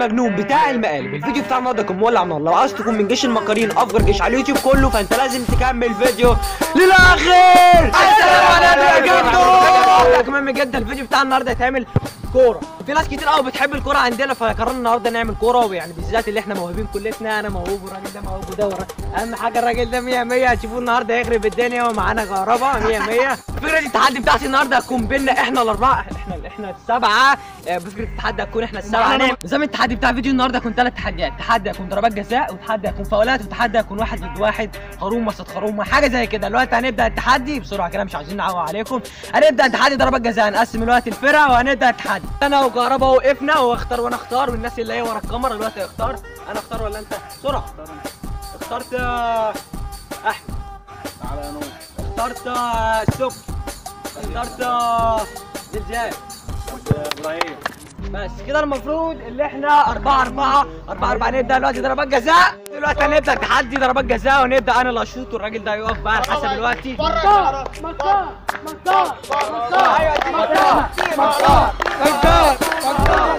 المجنون بتاع المقالب الفيديو بتاع النهارده كان مولع نار لو عايز تكون من جيش المكارين افجر جيش على اليوتيوب كله فانت لازم تكمل الفيديو للاخر السلام عليكم يا جدو كمان جدا الفيديو بتاع النهارده هيتعمل كوره في ناس كتير قوي بتحب الكوره عندنا فقررنا النهارده نعمل كوره ويعني بالذات اللي احنا موهوبين كلتنا انا موهوب والراجل ده موهوب وده ورا- اهم حاجه الراجل ده 100 100 هتشوفوه النهارده هيخرب الدنيا ومعانا كهرباء 100 100 فكره التحدي بتاعتي النهارده هتكون بينا احنا الاربعه احنا احنا السبعه آه، فكره التحدي هتكون احنا السبعه هنعمل- نظام التحدي بتاع فيديو النهارده هيكون ثلاث تحديات تحدي هيكون ضربات جزاء وتحدي هيكون فاولات وتحدي هيكون واحد ضد واحد خروم وسط خروم حاجه زي كده دلوقتي هنبدا التحدي بسرعه كده مش عايزين نعوق عليكم هنبدا التحدي ضربات جزاء هنقسم الوقت الفرق وهنبدا التحدي انا وكهربا وقفنا واختار وانا اختار والناس اللي هي ورا الكاميرا دلوقتي هيختار انا اختار ولا انت بسرعه اخترت آه، احمد تعالى يا نور اخترت آه، السك اخترت آه، زلزال ابراهيم بس كده المفروض اللي احنا أربعة أربعة أربعة أربعة نبدأ دلوقتي ضربات جزاء دلوقتي هنبدأ تحدي ضربات جزاء ونبدأ أنا اللي أشوط والراجل ده يقف بقى على حسب الوقت مكار مكار مكار مكار أيوة دي مكار مكار مكار مكار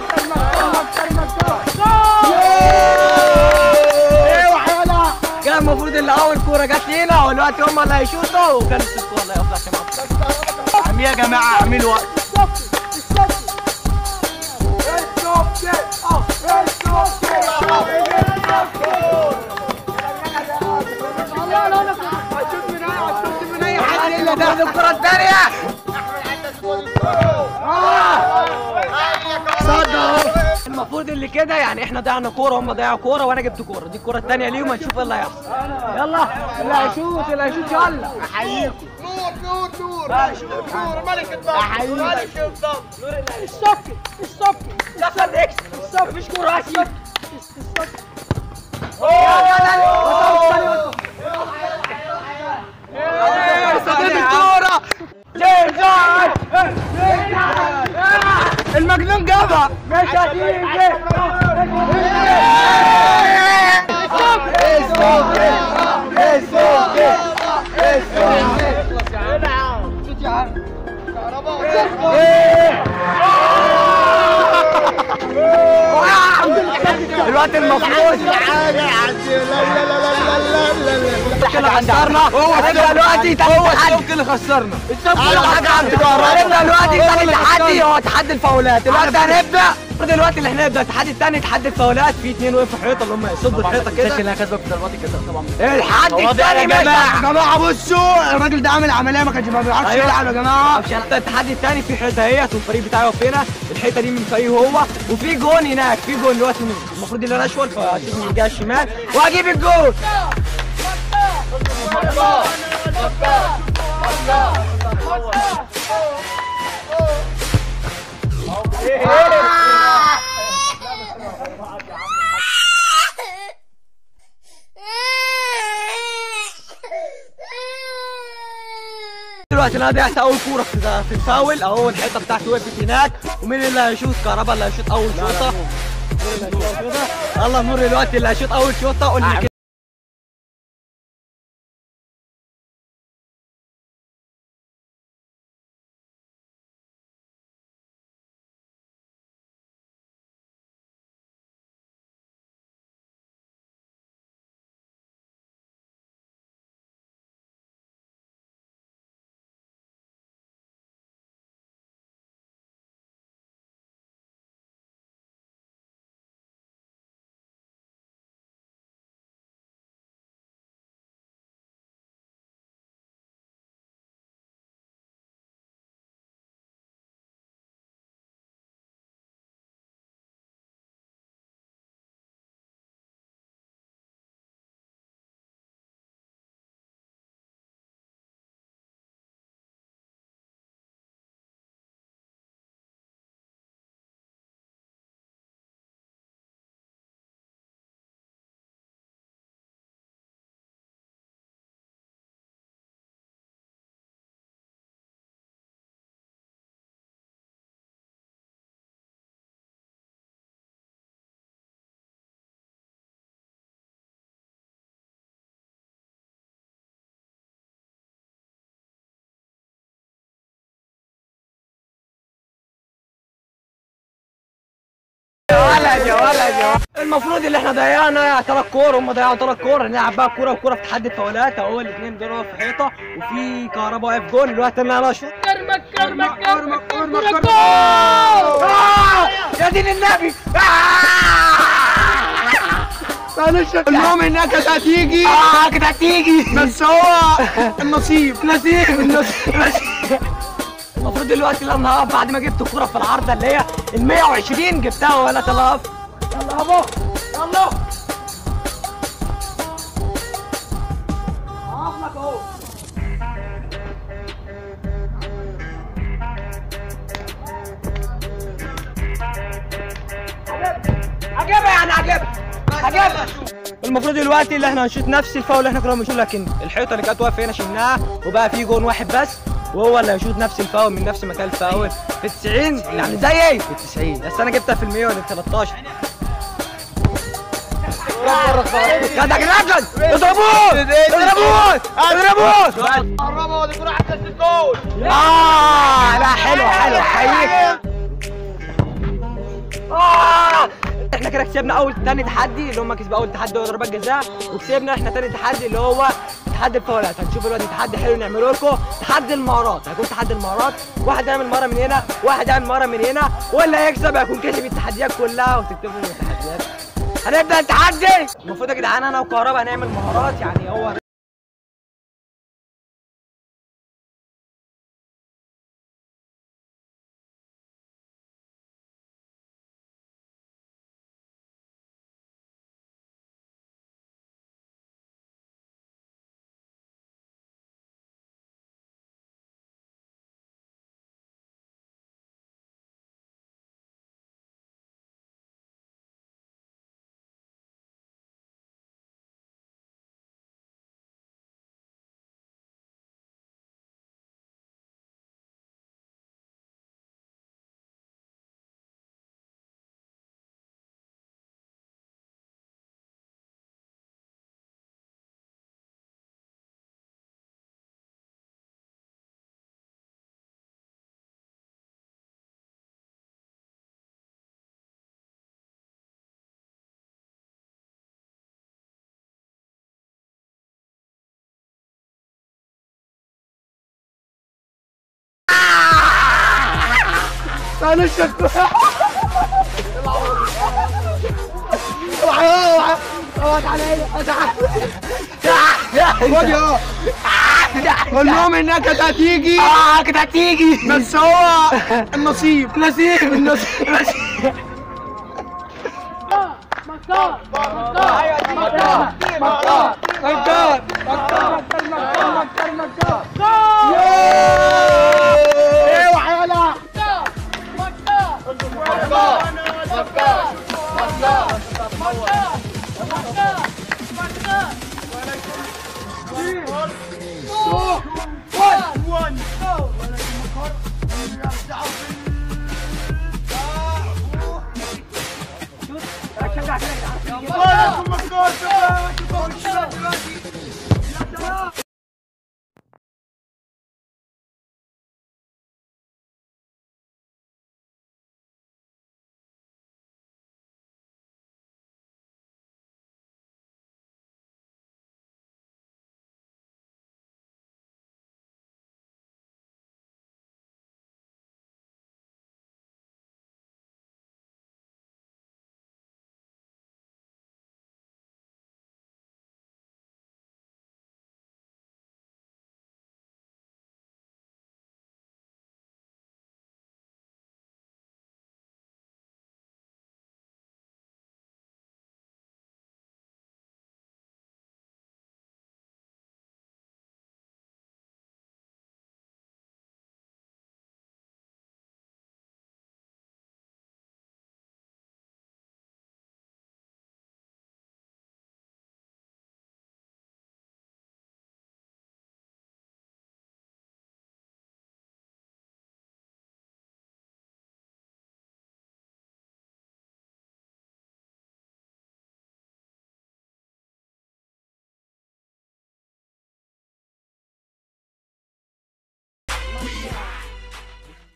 كده المفروض اللي أول كورة جت لينا والوقت هم اللي هيشوطوا وكان الست والله يقف لك يا معلم. عم يا جماعه اعملوا وقت حد اللي تاخد الكرة الثانية المفروض اللي كده يعني احنا ضيعنا كوره هم ضيعوا كوره وانا جبت كوره دي الكوره الثانيه ليهم هنشوف ايه اللي هيحصل يلا اللي هيشوط اللي هيشوط يلا احييكم نور نور نور نور ملك الضبط ملك الضبط الصفي الصفي دخل اكس مفيش كوره اسيب الكوره المجنون جابها مش هتيجي الوقت المفروض كده خسرنا هنبدا دلوقتي تاني هو السمك اللي خسرنا السمك اللي خسرنا هنبدا دلوقتي تاني تحدي هو تحدي الفاولات دلوقتي هنبدا دلوقتي اللي هنبدا التحدي التاني تحدي الفاولات في اتنين وقفوا حيطه اللي هم يصدوا الحيطه كده اللي كسبك في ضربات الجزاء طبعا التحدي التاني ماشي يا جماعه بصوا الراجل ده عامل عمليه ما كانش ما بيعرفش أيوة. يلعب يا جماعه عشان التحدي التاني في حيطه اهيت والفريق بتاعي واقف هنا الحيطه دي من فريقه هو وفي جون هناك في جون دلوقتي المفروض اللي انا اشول فهشوف من الجهه الشمال واجيب الجون دلوقتي انا ضيعت اول كوره في في الفاول اهو الحيطه بتاعتي وقفت هناك ومين اللي هيشوط كهربا اللي هيشوط اول شوطه الله نور دلوقتي اللي هيشوط اول شوطه قول لي كده ولد يا ولد الفيديو المفروض اللي احنا ضيعنا ثلاث كور هم ضيعوا ثلاث كور نلعب بقى كوره وكوره في تحدي الفاولات اهو الاثنين دول في حيطه وفي كهرباء واقف جون الوقت اللي انا اشوط كرمك كرمك كرمك كرمك آه! يا دين النبي معلش المهم انها كانت هتيجي اه كده هتيجي بس هو النصيب نسيب النسيب المفروض دلوقتي اللي انا هقف بعد ما جبت الكوره في العارضه اللي هي ال 120 جبتها ولا تلقف يلا يابا يلا هقف لك اهو هجيبها يعني هجيبها هجيبها المفروض دلوقتي اللي احنا هنشوط نفس الفاول اللي احنا كنا بنشوط لكن الحيطه اللي كانت واقفه هنا شلناها وبقى في جون واحد بس وهو اللي هيشوط نفس الفاول من نفس مكان الفاول في 90 يعني زي ايه؟ في 90 بس انا جبتها في ال 100 ولا في 13 خدك نجد اضربوه اضربوه اضربوه قربوا الكرة حتى الجول اه لا حلو حلو حقيقي آه احنا كده كسبنا اول تاني تحدي اللي هم كسبوا اول تحدي هو ضربات جزاء وكسبنا احنا تاني تحدي اللي هو تحدي الفاولات هنشوف دلوقتي تحدي حلو نعمله لكم تحدي المهارات هيكون تحدي المهارات واحد يعمل مهاره من هنا واحد يعمل مهاره من هنا واللي هيكسب هيكون كسب التحديات كلها وتكتبوا التحديات هنبدا التحدي المفروض يا جدعان انا وكهربا هنعمل مهارات يعني هو معلش اوعى اوعى اوعى عليا خد يا المهم انها كانت هتيجي اه كده هتيجي بس هو النصيب نسيب النسيب مكار مكار مكار مكار مكار مكار